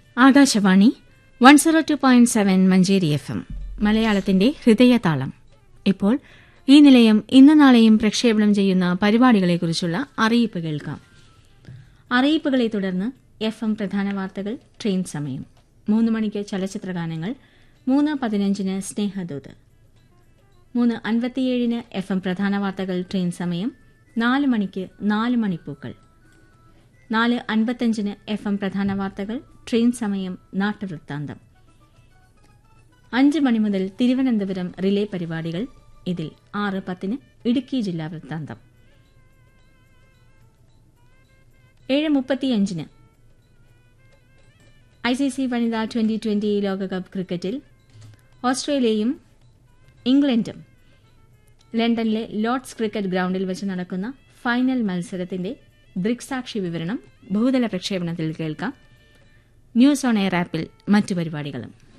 Akashvani one zero two point seven Manjeri F M മലയാളത്തിന്റെ ഹൃദയതാളം ഇപ്പോൾ ഈ നിലയം ഇന്ന് നാളെയും പ്രക്ഷേപണം ചെയ്യുന്ന പരിപാടികളെക്കുറിച്ചുള്ള അറിയിപ്പ് കേൾക്കാം അറിയിപ്പുകളെ തുടർന്ന് എഫ് എം പ്രധാന വാർത്തകൾ ട്രെയിൻ സമയം മൂന്ന് മണിക്ക് ചലച്ചിത്രഗാനങ്ങൾ മൂന്ന് പതിനഞ്ചിന് സ്നേഹദൂത് മൂന്ന് അൻപത്തിയേഴിന് എഫ് എം പ്രധാന വാർത്തകൾ ട്രെയിൻ സമയം നാല് മണിക്ക് നാല് മണിപ്പൂക്കൾ നാല് അൻപത്തഞ്ചിന് എഫ് എം പ്രധാന വാർത്തകൾ ട്രെയിൻ സമയം നാട്ടുവൃത്താന്തം അഞ്ച് മണി മുതൽ തിരുവനന്തപുരം റിലേ പരിപാടികൾ ഇതിൽ ആറ് പത്തിന് ഇടുക്കി ജില്ലാ വൃത്താന്തം ഏഴ് മുപ്പത്തിയഞ്ചിന് ഐ സി സി വനിതാ ട്വന്റി ട്വന്റി ലോകകപ്പ് ക്രിക്കറ്റിൽ ഓസ്ട്രേലിയയും ഇംഗ്ലണ്ടും ലണ്ടനിലെ ലോർഡ്സ് ക്രിക്കറ്റ് ഗ്രൌണ്ടിൽ വെച്ച് നടക്കുന്ന ഫൈനൽ മത്സരത്തിന്റെ ദൃക്സാക്ഷി വിവരണം ഭൂതല പ്രക്ഷേപണത്തിൽ കേൾക്കാം ന്യൂസ് ഓൺ എയർ ആപ്പിൽ മറ്റു പരിപാടികളും